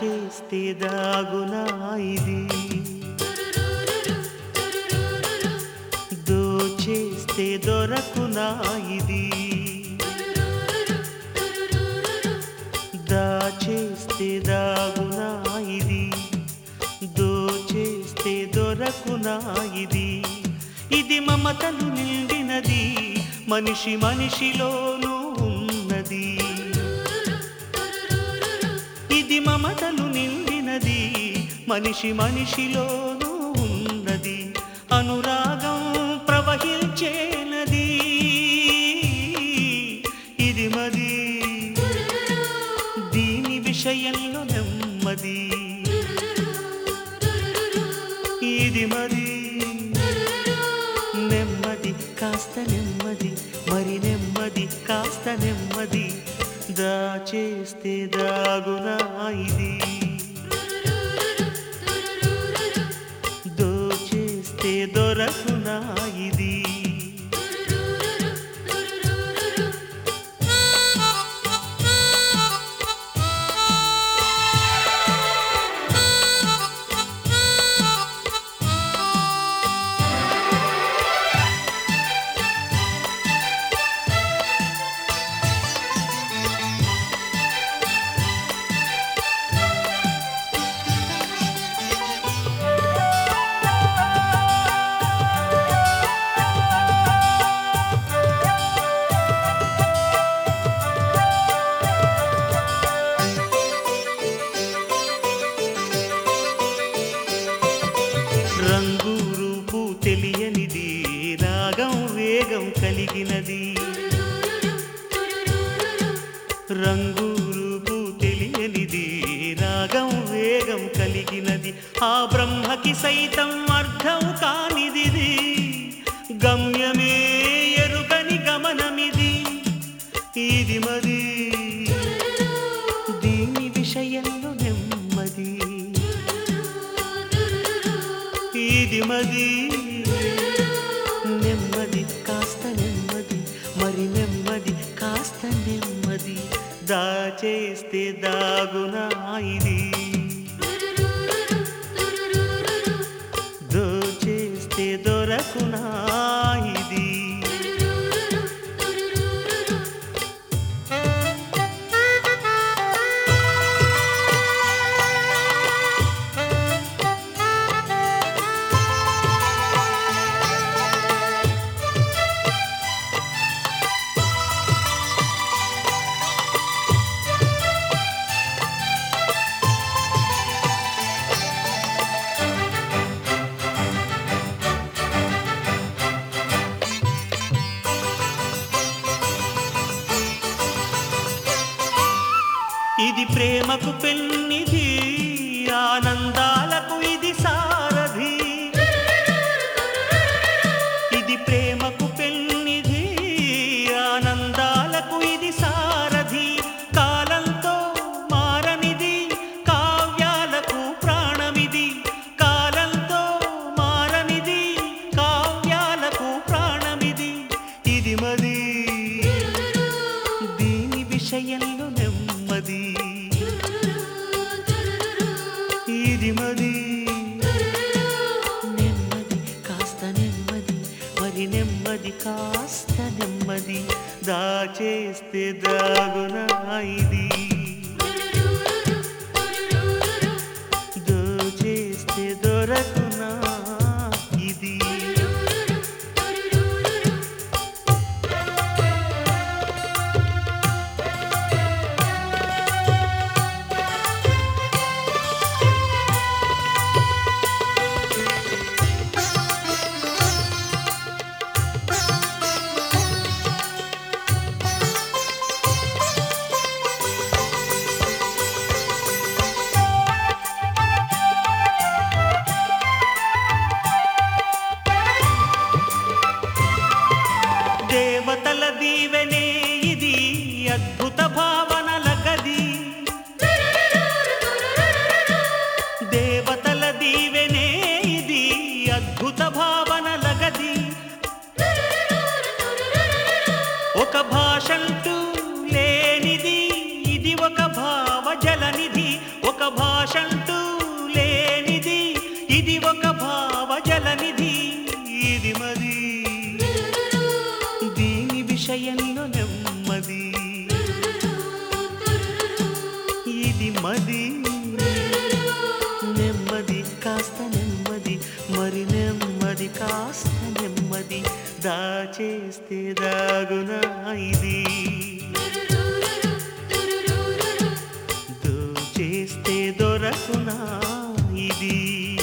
దాచేస్తే దాగునా ఇది దోచేస్తే దొరకునా ఇది దాచేస్తే దాగునా ఇది దోచేస్తే దొరకునా ఇది ఇది మమతలు నిండినది మనిషి మనిషిలోనూ ఉన్నది ఇది మమతలు నిండినది మనిషి మనిషిలోనూ ఉన్నది అనురాగం ప్రవహించేనది ఇది మది దీని విషయంలో నెమ్మది ఇది మరి నెమ్మది కాస్త నెమ్మది మరి నెమ్మది కాస్త నెమ్మది దాచేస్తే దాగునా ఇది దోచేస్తే దొరకునా ఇది రంగు రూపు తెలియనిది రాగం వేగం కలిగినది రంగు రూపు తెలియనిది రాగం వేగం కలిగినది ఆ బ్రహ్మకి సైతం అర్థం కానిది గమ్యమే ఎరుగని గమనమిది ఇది మరి దీని విషయంలో నెమ్మది ఇది మది నెమ్మది కాస్త నెమ్మది మరి నెమ్మది కాస్త నెమ్మది దాచేస్తే దాగునా ఇది దోచేస్తే దొరకునా ఇది ఇది ప్రేమకు పెన్నిది ఆనందాలకు ఇది సారథి ఇది ప్రేమకు పెన్నిది ఆనందాలకు ఇది సారథి కాలంతో మారనిది కావ్యాలకు ప్రాణమిది కాలంతో మారనిది కావ్యాలకు ప్రాణమిది ఇది మది దీని విషయంలో నెమ్మది ఇది మది నెమ్మది కాస్త నెమ్మది మరి నెమ్మది కాస్త నెమ్మది దాచేస్తే దాగునా ఇది దోచేస్తే దొరకునా ఇది దేవతల దీవెనే ఇది అద్భుత భావనల గది దేవతల దీవెనే ఇది అద్భుత భావనల గది ఒక భాషంటూ లేనిది ఇది ఒక భావ జలనిధి ఒక భాష భాషంటూ లేనిది ఇది ఒక భావజలనిధి ఇది మది దీని విషయంలో నెమ్మది ఇది మది నెమ్మది కాస్త నెమ్మది మరి నెమ్మది కాస్త నెమ్మది దాచేస్తే దాగునా ఇది దోచేస్తే దొరకునా ఇది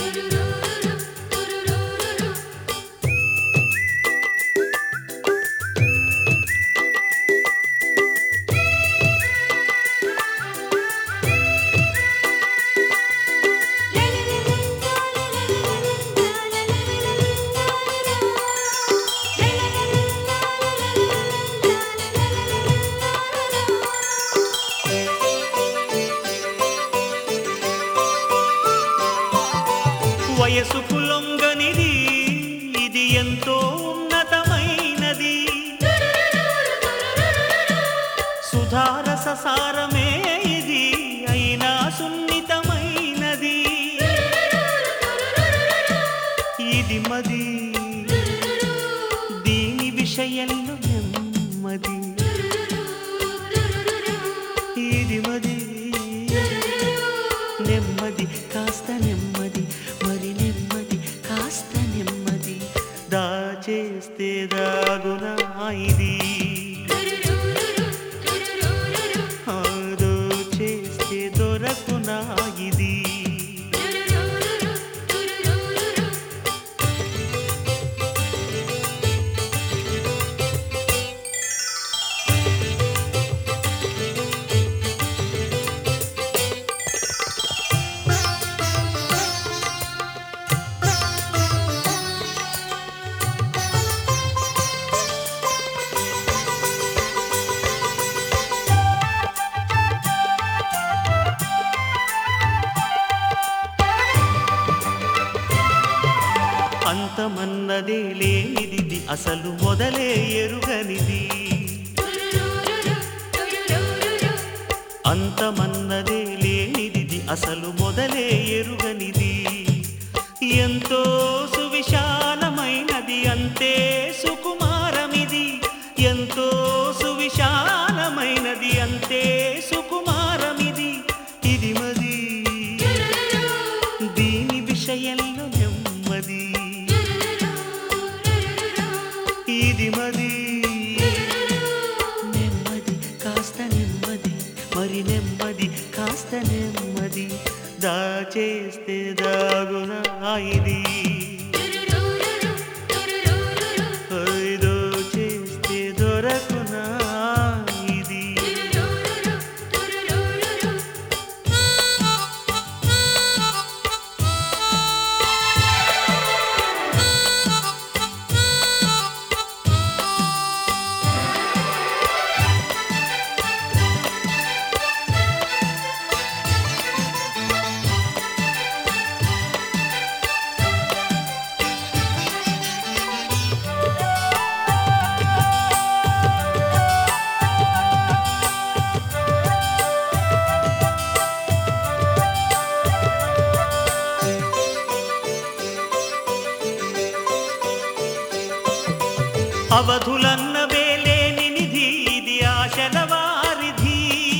వయసుకు లొంగనిది ఇది ఎంతో ఉన్నతమైనది సుధారస సారమే ఇది అయినా సున్నితమైనది ఇది మది దీని విషయంలో నెమ్మది ఇది మది నెమ్మది కాస్త నెమ్మది మరి నెమ్మది కాస్త నెమ్మది దాచేస్తే దాగునా ఇది ఆదో చేస్తే దొరకునా ఇది అంతమన్నదే లేనిది అసలు మొదలే ఎరుగనిది అంతమన్నదే లేనిది అసలు మొదలే ఎరుగనిది ఎంతో సువిశాలమైనది అంతే సుకుమారమిది ఎంతో సువిశాలమైనది అంతే సుకుమారమిది ఇది మది దీని విషయంలో నెమ్మది ఇది మది నెమ్మది కాస్త నెమ్మది మరి నెమ్మది కాస్త నెమ్మది దాచేస్తే దాగునా ఇది ఐదో చేస్తే దొరకునా ఇది అవధులన్న వేలేని నిధి ఇది ఆశల వారిధి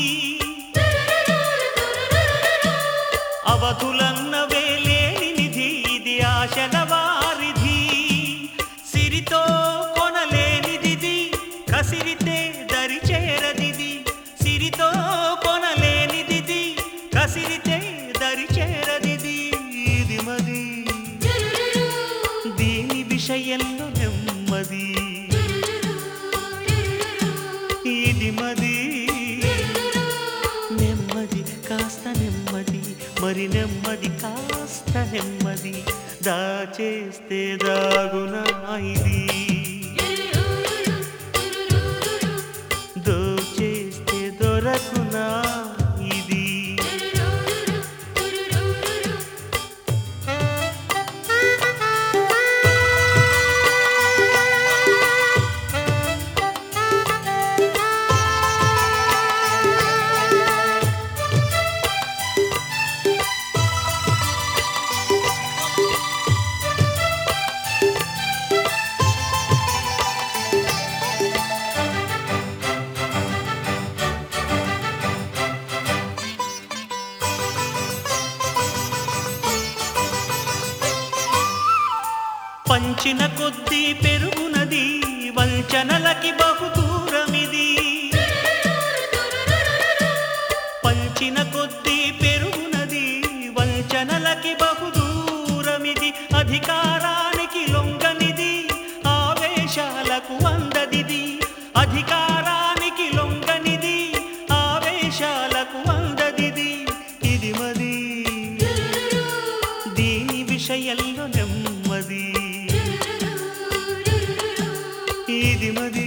అవధులన్న వేలేని నిధి ఇది ఆశల వారిధి సిరితో కొనలేనిది కసిరితే దరి చేరదిది సిరితో కొనలేనిది కసిరితే దరి చేరదిది ఇది మది దీని విషయంలో నెమ్మది ఇది మది నెమ్మది కాస్త నెమ్మది మరి నెమ్మది కాస్త నెమ్మది దాచేస్తే దాగునా ఇది దోచేస్తే దొరకునా ఇది పంచిన కొద్దీ పెరుగునది వంచనలకి బహు దూరమిది పంచిన కొద్దీ పెరుగునది వంచనలకి బహు దూరమిది అధికారానికి లొంగనిది ఆవేశాలకు అందదిది అధికారానికి లొంగనిది ఆవేశాలకు అందదిది ఇది మది దీని విషయంలో నెమ్మది ఇది మది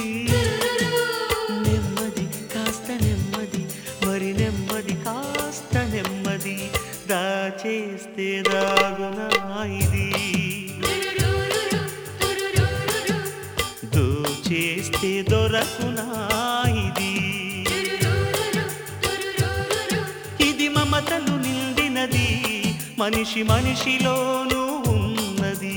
నెమ్మది కాస్త నెమ్మది మరి నెమ్మది కాస్త నెమ్మది దాచేస్తే దాగునా ఇది దోచేస్తే దొరకునా ఇది ఇది మమతలు నిండినది మనిషి మనిషిలోనూ ఉన్నది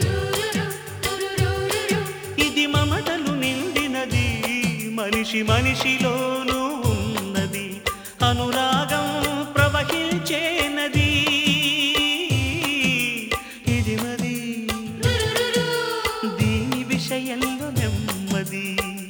ఇది మమతలు నిండినది మనిషి మనిషిలోనూ ఉన్నది అనురాగం ప్రవహించే నది ఇది మరి దీని విషయంలో నెమ్మది